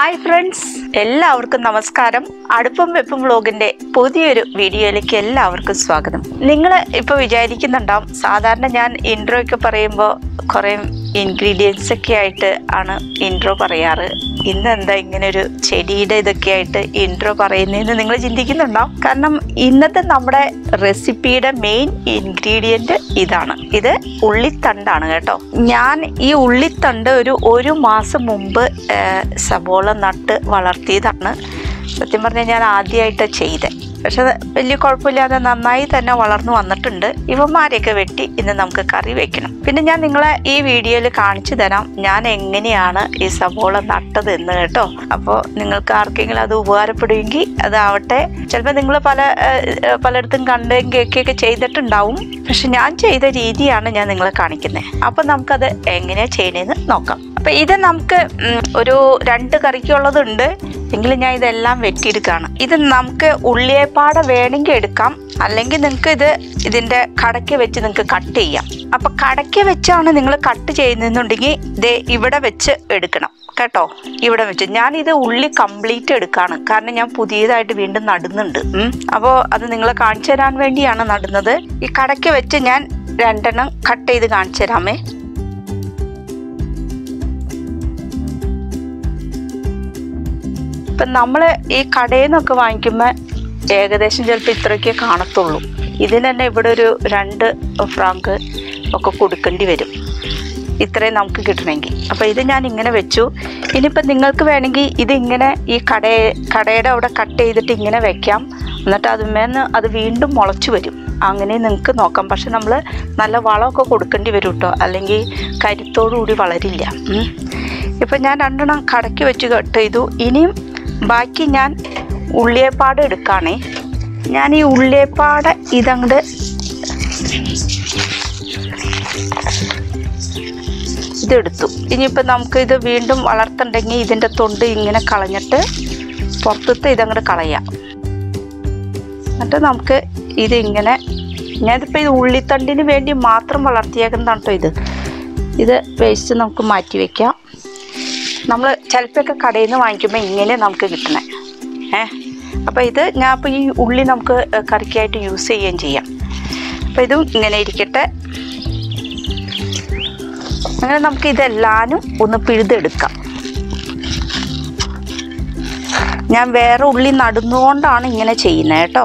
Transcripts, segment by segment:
Hi friends എല്ലാവർക്കും നമസ്കാരം അടുപ്പം വെപ്പും വ്ലോഗിന്റെ പുതിയൊരു വീഡിയോയിലേക്ക് എല്ലാവർക്കും സ്വാഗതം നിങ്ങൾ ഇപ്പോൾ വിചാരിക്കുന്നുണ്ടാവും സാധാരണ ഞാൻ ഇൻട്രോ ഒക്കെ പറയുമ്പോൾ കുറേ ഇൻഗ്രീഡിയൻസ് ഒക്കെ ആയിട്ട് ആണ് ഇൻട്രോ പറയാറ് ഇന്ന് എന്താ ഇങ്ങനെ ഒരു ചെടിയുടെ ഇതൊക്കെ ആയിട്ട് ഇൻട്രോ പറയുന്നതെന്ന് നിങ്ങൾ ചിന്തിക്കുന്നുണ്ടാവും കാരണം ഇന്നത്തെ നമ്മുടെ റെസിപ്പിയുടെ മെയിൻ ഇൻഗ്രീഡിയൻറ്റ് ഇതാണ് ഇത് ഉള്ളിത്തണ്ടാണ് കേട്ടോ ഞാൻ ഈ ഉള്ളിത്തണ്ട് ഒരു ഒരു മാസം മുമ്പ് ആ, സബോള നട്ട് വളർത്തിയതാണ് സത്യം പറഞ്ഞാൽ ഞാൻ ആദ്യമായിട്ട് ചെയ്തത് പക്ഷെ അത് വലിയ കുഴപ്പമില്ലാതെ നന്നായി തന്നെ വളർന്നു വന്നിട്ടുണ്ട് ഇവന്മാരെയൊക്കെ വെട്ടി ഇന്ന് നമുക്ക് കറി വെക്കണം പിന്നെ ഞാൻ നിങ്ങളെ ഈ വീഡിയോയിൽ കാണിച്ചു തരാം ഞാൻ എങ്ങനെയാണ് ഈ സബോള നട്ടത് എന്ന് കേട്ടോ അപ്പോൾ നിങ്ങൾക്ക് ആർക്കെങ്കിലും അത് ഉപകാരപ്പെടുമെങ്കിൽ അതാവട്ടെ ചിലപ്പോൾ നിങ്ങൾ പല ഏഹ്, പലയിടത്തും കണ്ടും കേൾക്കുകയൊക്കെ ചെയ്തിട്ടുണ്ടാവും പക്ഷെ ഞാൻ ചെയ്ത രീതിയാണ് ഞാൻ നിങ്ങളെ കാണിക്കുന്നത് അപ്പം നമുക്കത് എങ്ങനെയാണ് ചെയ്യണതെന്ന് നോക്കാം അപ്പം ഇത് നമുക്ക് ഉം, ഒരു രണ്ട് കറിക്കുള്ളതുണ്ട് എങ്കിലും ഞാൻ ഇതെല്ലാം വെട്ടിയെടുക്കുകയാണ് ഇത് നമുക്ക് ഉള്ളിയേപ്പാട വേണമെങ്കിൽ എടുക്കാം അല്ലെങ്കിൽ നിങ്ങൾക്ക് ഇത് ഇതിൻ്റെ കടയ്ക്ക് വെച്ച് നിങ്ങൾക്ക് കട്ട് ചെയ്യാം അപ്പം കടയ്ക്ക് വെച്ചാണ് നിങ്ങൾ കട്ട് ചെയ്യുന്നതെന്നുണ്ടെങ്കിൽ ദേ ഇവിടെ വെച്ച് എടുക്കണം കേട്ടോ ഇവിടെ വെച്ച് ഞാനിത് ഉള്ളി കംപ്ലീറ്റ് എടുക്കാണ് കാരണം ഞാൻ പുതിയതായിട്ട് വീണ്ടും നടുന്നുണ്ട് അപ്പോൾ അത് നിങ്ങളെ കാണിച്ചു തരാൻ വേണ്ടിയാണ് നടുന്നത് ഈ കടയ്ക്ക് വെച്ച് ഞാൻ രണ്ടെണ്ണം കട്ട് ചെയ്ത് കാണിച്ചു തരാമേ ഇപ്പം നമ്മൾ ഈ കടയിൽ നിന്നൊക്കെ വാങ്ങിക്കുമ്പോൾ ഏകദേശം ചിലപ്പോൾ ഇത്രയൊക്കെ കാണത്തുള്ളൂ ഇതിന് തന്നെ ഇവിടെ ഒരു രണ്ട് ഫ്രാങ്ക് ഒക്കെ കൊടുക്കേണ്ടി വരും ഇത്രയും നമുക്ക് കിട്ടണമെങ്കിൽ അപ്പോൾ ഇത് ഞാൻ ഇങ്ങനെ വെച്ചു ഇനിയിപ്പോൾ നിങ്ങൾക്ക് വേണമെങ്കിൽ ഇതിങ്ങനെ ഈ കട കടയുടെ അവിടെ കട്ട് ചെയ്തിട്ട് ഇങ്ങനെ വെക്കാം എന്നിട്ട് അതിന്മേന്ന് അത് വീണ്ടും മുളച്ചു വരും അങ്ങനെ നിങ്ങൾക്ക് നോക്കാം പക്ഷെ നമ്മൾ നല്ല വളമൊക്കെ കൊടുക്കേണ്ടി വരും കേട്ടോ അല്ലെങ്കിൽ കരുത്തോടു കൂടി വളരില്ല ഉം. ഇപ്പം ഞാൻ രണ്ടെണ്ണം കടയ്ക്ക് വെച്ച് കട്ട് ചെയ്തു ഇനിയും ബാക്കി ഞാൻ ഉള്ളിയപ്പാട് എടുക്കുകയാണേ ഞാൻ ഈ ഉള്ളിയപ്പാട് ഇതങ്ങോട്ട് ഇതെടുത്തു ഇനിയിപ്പോൾ നമുക്ക് ഇത് വീണ്ടും വളർത്തുണ്ടെങ്കിൽ ഇതിൻ്റെ തൊണ്ട് ഇങ്ങനെ കളഞ്ഞിട്ട് പുറത്തത്തെ ഇതങ്ങോട്ട് കളയാം എന്നിട്ട് നമുക്ക് ഇതിങ്ങനെ ഞാനിപ്പോൾ ഇത് ഉള്ളിത്തണ്ടിന് വേണ്ടി മാത്രം വളർത്തിയേക്കുന്നതാണ് കേട്ടോ ഇത് ഇത് വേസ്റ്റ് നമുക്ക് മാറ്റി വയ്ക്കാം നമ്മൾ ചിലപ്പോഴൊക്കെ കടയിൽ നിന്ന് വാങ്ങിക്കുമ്പോൾ ഇങ്ങനെ നമുക്ക് കിട്ടണേ ഏ അപ്പോൾ ഇത് ഞാൻ ഇപ്പോൾ ഈ ഉള്ളി നമുക്ക് കറിക്കായിട്ട് യൂസ് ചെയ്യുകയും ചെയ്യാം അപ്പോൾ ഇതും ഇങ്ങനെ ഇരിക്കട്ടെ അങ്ങനെ നമുക്ക് ഇതെല്ലാനും ഒന്ന് പിഴുതെടുക്കാം ഞാൻ വേറെ ഉള്ളി നടുന്നുകൊണ്ടാണ് ഇങ്ങനെ ചെയ്യുന്നത് കേട്ടോ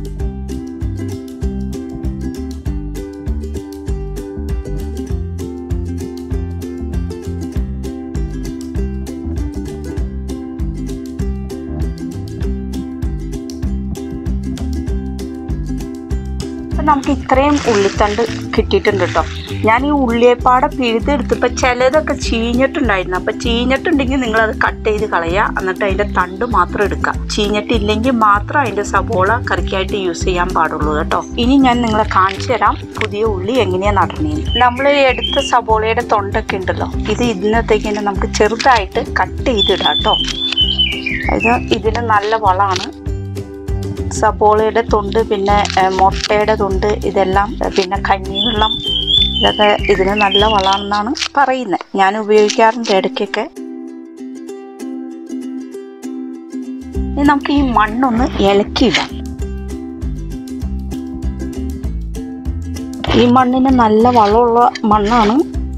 അപ്പം നമുക്ക് ഇത്രയും ഉള്ളിത്തണ്ട് കിട്ടിയിട്ടുണ്ട് കേട്ടോ ഞാൻ ഈ ഉള്ളിയപ്പാടെ പിഴുതെടുത്തപ്പോൾ ചിലതൊക്കെ ചീഞ്ഞിട്ടുണ്ടായിരുന്നു അപ്പം ചീഞ്ഞിട്ടുണ്ടെങ്കിൽ നിങ്ങളത് കട്ട് ചെയ്ത് കളയുക എന്നിട്ട് അതിൻ്റെ തണ്ട് മാത്രം എടുക്കുക ചീഞ്ഞിട്ടില്ലെങ്കിൽ മാത്രം അതിൻ്റെ സബോള കറിക്കായിട്ട് യൂസ് ചെയ്യാൻ പാടുള്ളൂ കേട്ടോ ഇനി ഞാൻ നിങ്ങളെ കാണിച്ചു തരാം പുതിയ ഉള്ളി എങ്ങനെയാണ് നടണേന്ന് നമ്മൾ എടുത്ത സബോളയുടെ തൊണ്ടൊക്കെ ഉണ്ടല്ലോ ഇത് ഇന്നത്തേക്ക് തന്നെ നമുക്ക് ചെറുതായിട്ട് കട്ട് ചെയ്തിടാം കേട്ടോ ഇത് ഇതിന് നല്ല വളമാണ് സബോളയുടെ തൊണ്ട് പിന്നെ ഏഹ്, മുട്ടയുടെ തൊണ്ട് ഇതെല്ലാം ഏഹ്, പിന്നെ കഞ്ഞിവെള്ളം ഇതൊക്കെ ഇതിന് നല്ല വളമാണെന്നാണ് പറയുന്നത് ഞാൻ ഉപയോഗിക്കാറുണ്ട് ഇടയ്ക്കൊക്കെ ഇനി നമുക്ക് ഈ മണ്ണൊന്ന് ഇളക്കിയിടാം ഈ മണ്ണിന് നല്ല വളമുള്ള മണ്ണാണ്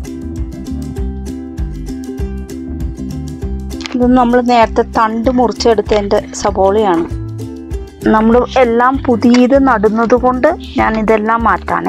ഇത് നമ്മൾ നേരത്തെ തണ്ട് മുറിച്ചെടുത്തതിൻ്റെ സബോളയാണ് നമ്മൾ എല്ലാം പുതിയത് നടുന്നത് കൊണ്ട് ഞാൻ ഇതെല്ലാം മാറ്റാണേ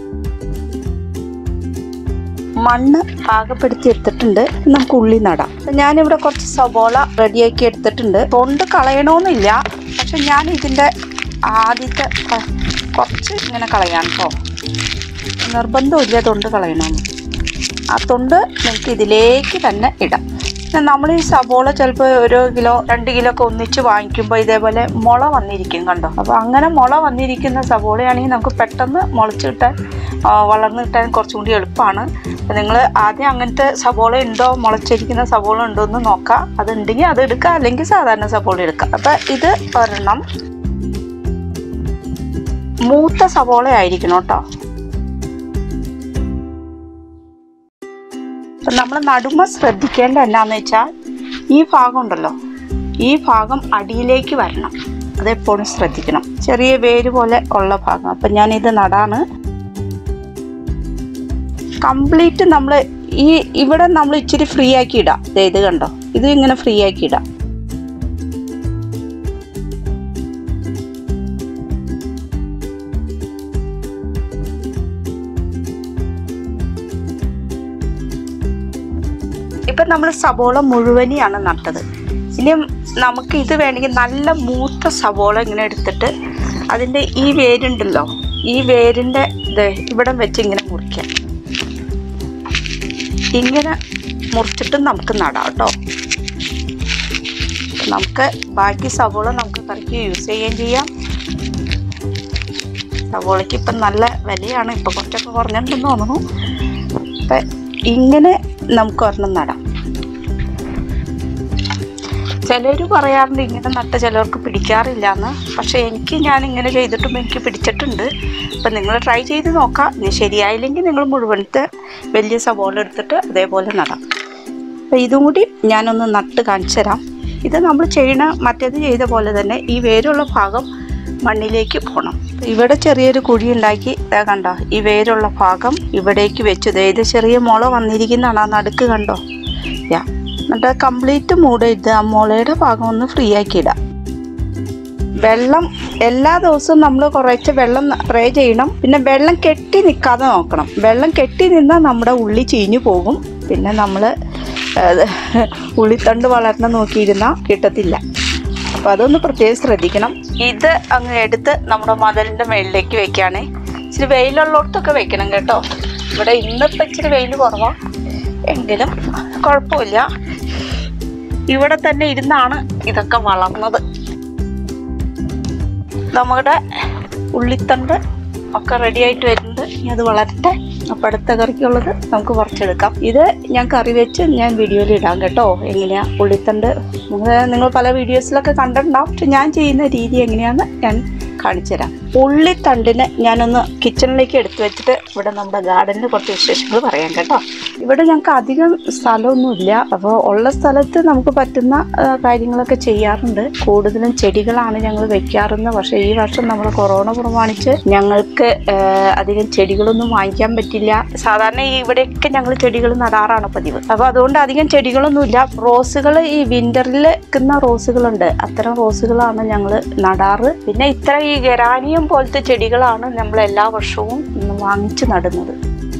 മണ്ണ് പാകപ്പെടുത്തി എടുത്തിട്ടുണ്ട് നമുക്ക് ഉള്ളി നടാം അപ്പൊ ഞാനിവിടെ കുറച്ച് സബോള റെഡിയാക്കി എടുത്തിട്ടുണ്ട് തൊണ്ട് കളയണമെന്നില്ല പക്ഷെ ഞാൻ ഇതിൻ്റെ ആദ്യത്തെ ക- കുറച്ച് ഇങ്ങനെ കളയാം കേട്ടോ നിർബന്ധമില്ല തൊണ്ട് കളയണമെന്ന് ആ തൊണ്ട് നിങ്ങൾക്ക് ഇതിലേക്ക് തന്നെ ഇടാം പിന്നെ നമ്മൾ ഈ സബോള ചിലപ്പോൾ ഒരു കിലോ രണ്ട് കിലോ ഒക്കെ ഒന്നിച്ച് വാങ്ങിക്കുമ്പോൾ ഇതേപോലെ മുള വന്നിരിക്കും കണ്ടോ അപ്പോൾ അങ്ങനെ മുള വന്നിരിക്കുന്ന സബോളയാണെങ്കിൽ നമുക്ക് പെട്ടെന്ന് മുളച്ച് കിട്ടാൻ ആ, വളർന്ന് കിട്ടാൻ കുറച്ചും കൂടി എളുപ്പമാണ് അപ്പോൾ നിങ്ങൾ ആദ്യം അങ്ങനത്തെ സബോള ഉണ്ടോ മുളച്ചിരിക്കുന്ന സബോള ഉണ്ടോ എന്ന് നോക്കാം അതുണ്ടെങ്കിൽ അത് എടുക്കുക അല്ലെങ്കിൽ സാധാരണ സബോള എടുക്കാം അപ്പോൾ ഇത് ഒരെണ്ണം മൂത്ത സബോള ആയിരിക്കണം കേട്ടോ അപ്പം നമ്മൾ നടുമ്പോൾ ശ്രദ്ധിക്കേണ്ട എന്നാന്ന് വെച്ചാൽ ഈ ഭാഗം ഉണ്ടല്ലോ ഈ ഭാഗം അടിയിലേക്ക് വരണം അതെപ്പോഴും ശ്രദ്ധിക്കണം ചെറിയ വേര് പോലെ ഉള്ള ഭാഗം അപ്പം ഞാനിത് നടാണ് കംപ്ലീറ്റ് നമ്മൾ ഈ ഇവിടെ നമ്മൾ ഇച്ചിരി ഫ്രീ ആക്കി ഇടാം ദേ ഇത് കണ്ടോ ഇത് ഇങ്ങനെ ഫ്രീ ആക്കി ഇടാം ഇപ്പൊ നമ്മൾ സബോള മുഴുവനെയാണ് നട്ടത് ഇനി നമുക്ക് ഇത് വേണമെങ്കിൽ നല്ല മൂത്ത സബോള ഇങ്ങനെ എടുത്തിട്ട് അതിൻ്റെ ഈ വേരുണ്ടല്ലോ ഈ വേരിൻ്റെ ഇത് ഇവിടെ വെച്ച് ഇങ്ങനെ മുറിക്കാം ഇങ്ങനെ മുറിച്ചിട്ട് നമുക്ക് നടാം കേട്ടോ നമുക്ക് ബാക്കി സവോള നമുക്ക് കറിക്ക് യൂസ് ചെയ്യുകയും ചെയ്യാം സവോളയ്ക്ക് ഇപ്പം നല്ല വിലയാണ് ഇപ്പം കുറച്ചൊക്കെ കുറഞ്ഞിട്ടുണ്ടെന്ന് തോന്നുന്നു അപ്പം ഇങ്ങനെ നമുക്ക് ഒരെണ്ണം നടാം ചിലർ പറയാറുണ്ട് ഇങ്ങനെ നട്ട ചിലർക്ക് പിടിക്കാറില്ല എന്ന് പക്ഷേ എനിക്ക് ഞാൻ ഇങ്ങനെ ചെയ്തിട്ടും എനിക്ക് പിടിച്ചിട്ടുണ്ട് അപ്പം നിങ്ങൾ ട്രൈ ചെയ്ത് നോക്കാം ഇനി ശരിയായില്ലെങ്കിൽ നിങ്ങൾ മുഴുവനത്തെ വലിയ സവോള എടുത്തിട്ട് അതേപോലെ നടാം അപ്പം ഇതും കൂടി ഞാനൊന്ന് നട്ട് കാണിച്ചു തരാം ഇത് നമ്മൾ ചെയ്യണ മറ്റേത് ചെയ്ത പോലെ തന്നെ ഈ വേരുള്ള ഭാഗം മണ്ണിലേക്ക് പോകണം ഇവിടെ ചെറിയൊരു കുഴി ഉണ്ടാക്കി ഇതാ കണ്ടോ ഈ വേരുള്ള ഭാഗം ഇവിടേക്ക് വെച്ചു ദേ ഇത് ചെറിയ മുള വന്നിരിക്കുന്നതാണ് ആ നടുക്ക് കണ്ടോ യാ എന്നിട്ട് കംപ്ലീറ്റ് മൂടരുത് ആ മുളയുടെ ഭാഗം ഒന്ന് ഫ്രീ ആക്കി ഇടാം വെള്ളം എല്ലാ ദിവസവും നമ്മൾ കുറച്ച് വെള്ളം സ്പ്രേ ചെയ്യണം പിന്നെ വെള്ളം കെട്ടി നിൽക്കാതെ നോക്കണം വെള്ളം കെട്ടി നിന്നാൽ നമ്മുടെ ഉള്ളി ചീഞ്ഞു പോകും പിന്നെ നമ്മൾ ഉള്ളിത്തണ്ട് വളർന്ന് നോക്കിയിരുന്നാൽ കിട്ടത്തില്ല അപ്പോൾ അതൊന്ന് പ്രത്യേകം ശ്രദ്ധിക്കണം ഇത് അങ്ങ് എടുത്ത് നമ്മുടെ മതിലിൻ്റെ മേളിലേക്ക് വെക്കുകയാണേ ഇച്ചിരി വെയിലുള്ളിടത്തൊക്കെ വെക്കണം കേട്ടോ ഇവിടെ ഇന്നിപ്പോൾ ഇച്ചിരി വെയിൽ കുറവാണ് എങ്കിലും കുഴപ്പമില്ല ഇവിടെ തന്നെ ഇരുന്നാണ് ഇതൊക്കെ വളർന്നത് നമ്മുടെ ഉള്ളിത്തണ്ട് ഒക്കെ റെഡി ആയിട്ട് വരുന്നുണ്ട് ഇനി അത് വളരട്ടെ അപ്പം അടുത്ത കറിക്കുള്ളത് നമുക്ക് പറിച്ചെടുക്കാം ഇത് ഞാൻ കറി വെച്ച് ഞാൻ വീഡിയോയിൽ ഇടാം കേട്ടോ എങ്ങനെയാ ഉള്ളിത്തണ്ട് നിങ്ങൾ നിങ്ങൾ പല വീഡിയോസിലൊക്കെ കണ്ടിട്ടുണ്ടാവും പക്ഷെ ഞാൻ ചെയ്യുന്ന രീതി എങ്ങനെയാണെന്ന് ഞാൻ കാണിച്ചു തരാം ഉള്ളിത്തണ്ടിന് ഞാനൊന്ന് കിച്ചണിലേക്ക് എടുത്തു വെച്ചിട്ട് ഇവിടെ നമ്മുടെ ഗാർഡനിൽ കുറച്ച് വിശേഷങ്ങൾ പറയാം കേട്ടോ ഇവിടെ ഞങ്ങൾക്ക് അധികം സ്ഥലമൊന്നുമില്ല അപ്പോൾ ഉള്ള സ്ഥലത്ത് നമുക്ക് പറ്റുന്ന ആ, കാര്യങ്ങളൊക്കെ ചെയ്യാറുണ്ട് കൂടുതലും ചെടികളാണ് ഞങ്ങൾ വെക്കാറുള്ളത് പക്ഷേ ഈ വർഷം നമ്മൾ കൊറോണ പ്രമാണിച്ച് ഞങ്ങൾക്ക് ആ, അധികം ചെടികളൊന്നും വാങ്ങിക്കാൻ പറ്റില്ല സാധാരണ ഈ ഇവിടെയൊക്കെ ഞങ്ങൾ ചെടികൾ നടാറാണ് പതിവ് അപ്പോൾ അതുകൊണ്ട് അധികം ചെടികളൊന്നുമില്ല റോസുകൾ ഈ വിന്ററിൽ വെക്കുന്ന റോസുകളുണ്ട് അത്തരം റോസുകളാണ് ഞങ്ങൾ നടാറ് പിന്നെ ഇത്ര ഈ ഗെറാനിയം പോലത്തെ ചെടികളാണ് നമ്മൾ എല്ലാ വർഷവും വാങ്ങിച്ച് നടുന്നത്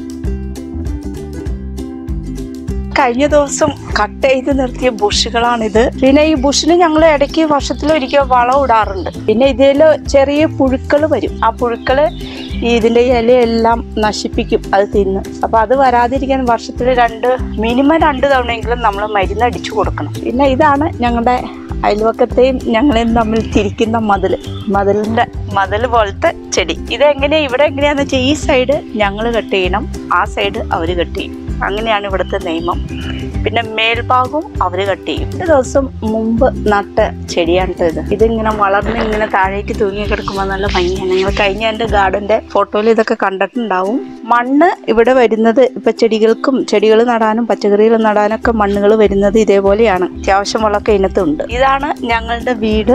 കഴിഞ്ഞ ദിവസം കട്ട് ചെയ്ത് നിർത്തിയ ബുഷുകളാണിത് പിന്നെ ഈ ബുഷിന് ഞങ്ങൾ ഇടയ്ക്ക് വർഷത്തിലൊരിക്കൽ വളം ഇടാറുണ്ട് പിന്നെ ഇതിൽ ചെറിയ പുഴുക്കൾ വരും ആ പുഴുക്കൾ ഈ ഇതിൻ്റെ ഇലയെല്ലാം നശിപ്പിക്കും അത് തിന്ന് അപ്പോൾ അത് വരാതിരിക്കാൻ വർഷത്തിൽ രണ്ട് മിനിമം രണ്ട് തവണയെങ്കിലും നമ്മൾ മരുന്ന് അടിച്ചു കൊടുക്കണം പിന്നെ ഇതാണ് ഞങ്ങളുടെ അയൽവക്കത്തെയും ഞങ്ങളെയും തമ്മിൽ തിരിക്കുന്ന മതിൽ മതിലിൻ്റെ മതിൽ പോലത്തെ ചെടി ഇതെങ്ങനെയാ ഇവിടെ എങ്ങനെയാന്ന് വെച്ചാൽ ഈ സൈഡ് ഞങ്ങൾ കട്ട് ചെയ്യണം ആ സൈഡ് അവർ കട്ട് ചെയ്യും അങ്ങനെയാണ് ഇവിടുത്തെ നിയമം പിന്നെ മേൽഭാഗവും അവർ കട്ട് ചെയ്യും ഒരു ദിവസം മുമ്പ് നട്ട ചെടിയാണ് ട്ടോ ഇത് ഇതിങ്ങനെ വളർന്ന് ഇങ്ങനെ താഴേക്ക് തൂങ്ങി കിടക്കുമ്പോൾ നല്ല ഭംഗിയാണ് നിങ്ങൾ കഴിഞ്ഞ എൻ്റെ ഗാർഡൻ്റെ ഫോട്ടോയിൽ ഇതൊക്കെ കണ്ടിട്ടുണ്ടാവും മണ്ണ് ഇവിടെ വരുന്നത് ഇപ്പം ചെടികൾക്കും ചെടികൾ നടാനും പച്ചക്കറികൾ നടാനൊക്കെ മണ്ണുകൾ വരുന്നത് ഇതേപോലെയാണ് അത്യാവശ്യം വളമൊക്കെ ഇതിനകത്തുണ്ട് ഇതാണ് ഞങ്ങളുടെ വീട്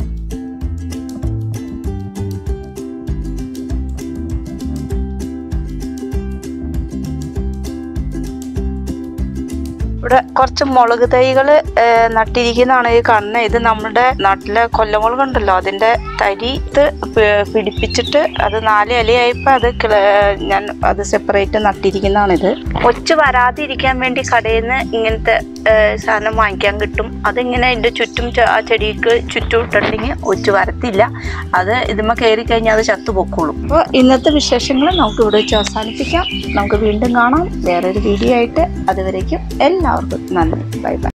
ഇവിടെ കുറച്ച് മുളക് തൈകൾ നട്ടിരിക്കുന്നതാണ് ഈ കാണുന്നത് ഇത് നമ്മുടെ നാട്ടിലെ കൊല്ലമുളക് ഉണ്ടല്ലോ അതിന്റെ തരി ഇത് പി- പിടിപ്പിച്ചിട്ട് അത് നാല് ഇലയായപ്പോൾ അത് കിള- ഞാൻ അത് സെപ്പറേറ്റ് നട്ടിരിക്കുന്നതാണിത് ഒച്ച വരാതിരിക്കാൻ വേണ്ടി കടയിൽ നിന്ന് ഇങ്ങനത്തെ ഏഹ്, സാധനം വാങ്ങിക്കാൻ കിട്ടും അതിങ്ങനെ അതിന്റെ ചുറ്റും ചെ- ആ ചെടിക്ക് ചുറ്റും ഇട്ടിട്ടുണ്ടെങ്കിൽ ഒച്ച വരത്തില്ല അത് ഇതുമ്മ കയറി കഴിഞ്ഞാൽ അത് ചത്തു പൊക്കോളും അപ്പോൾ ഇന്നത്തെ വിശേഷങ്ങൾ നമുക്ക് ഇവിടെ വെച്ച് അവസാനിപ്പിക്കാം നമുക്ക് വീണ്ടും കാണാം വേറൊരു വീഡിയോ ആയിട്ട് അതുവരേക്കും എല്ലാവർക്കും നന്ദി ബൈ ബൈ